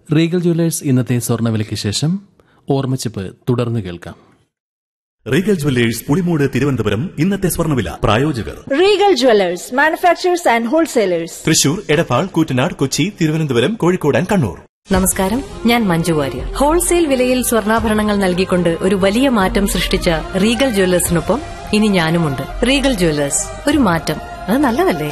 Regal Jewellers ഇന്നത്തെ സ്വർണ്ണവിലയ്ക്ക് ശേഷം ഓർമ്മച്ചിപ്പ് തുടർന്ന് കേൾക്കാം റീഗൽ ജ്വല്ലേഴ്സ് പുളിമൂട് തിരുവനന്തപുരം ഇന്നത്തെ സ്വർണ്ണവില പ്രായോജകർ Regal Jewelers, manufacturers and wholesalers. Thrissur Edappal Koottanad Kochi Thiruvananthapuram Kozhikode and Kannur നമസ്കാരം ഞാൻ മഞ്ജു വാര്യർ ഹോൾസെയിൽ വിലയിൽ സ്വർണ്ണാഭരണങ്ങൾ നൽകിക്കൊണ്ട് ഒരു വലിയ മാറ്റം സൃഷ്ടിച്ച റീഗൽ ജ്വല്ലേഴ്സിനൊപ്പം ഇനി ഞാനുമുണ്ട് റീഗൽ ജ്വല്ലേഴ്സ് ഒരു മാറ്റം അത് നല്ലതല്ലേ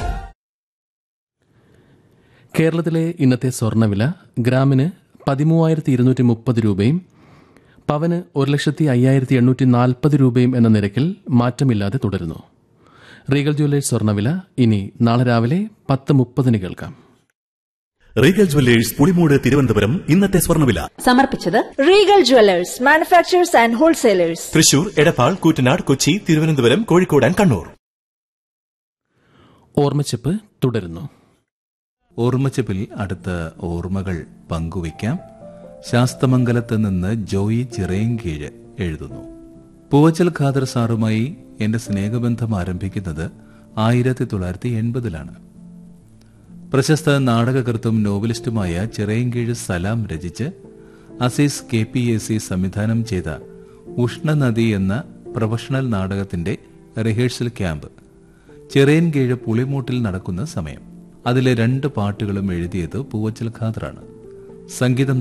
കേരളത്തിലെ ഇന്നത്തെ സ്വർണ്ണവില ഗ്രാമിന് പതിമൂവായിരത്തി ഇരുന്നൂറ്റി മുപ്പത് രൂപയും പവന് ഒരു ലക്ഷത്തി അയ്യായിരത്തി എണ്ണൂറ്റി നാൽപ്പത് രൂപയും എന്ന നിരക്കിൽ മാറ്റമില്ലാതെ തുടരുന്നു റീഗൽ ജ്വല്ലേഴ്സ് സ്വർണ്ണവില ഇനി നാളെ രാവിലെ പത്ത് മുപ്പതിന് കേൾക്കാം റീഗൽ ജ്വല്ലേഴ്സ് പുളിമൂട് തിരുവനന്തപുരം ഇന്നത്തെ സ്വർണ്ണവില സമർപ്പിച്ചത് Regal Jewelers, manufacturers and wholesalers. Thrissur Edappal Koottanad Kochi Thiruvananthapuram Kozhikode and Kannur ഓർമ്മച്ചിപ്പ് തുടരുന്നു ഓർമ്മച്ചപ്പിൽ അടുത്ത ഓർമ്മകൾ പങ്കുവയ്ക്കാം ശാസ്തമംഗലത്ത് നിന്ന് ജോയി ചിറയൻകീഴ് എഴുതുന്നു പൂവച്ചൽ ഖാദർ സാറുമായി എന്റെ സ്നേഹബന്ധം ആരംഭിക്കുന്നത് ആയിരത്തി തൊള്ളായിരത്തി എൺപതിലാണ് പ്രശസ്ത നാടകകൃത്തും നോവലിസ്റ്റുമായ ചിറയൻകീഴ് സലാം രചിച്ച് Azeez K P A C സംവിധാനം ചെയ്ത ഉഷ്ണനദി എന്ന പ്രൊഫഷണൽ നാടകത്തിന്റെ റിഹേഴ്സൽ ക്യാമ്പ് ചിറയൻകീഴ് പുളിമൂട്ടിൽ നടക്കുന്ന സമയം അതിലെ രണ്ട് പാട്ടുകളും എഴുതിയത് പൂവച്ചൽ ഖാദറാണ് സംഗീതം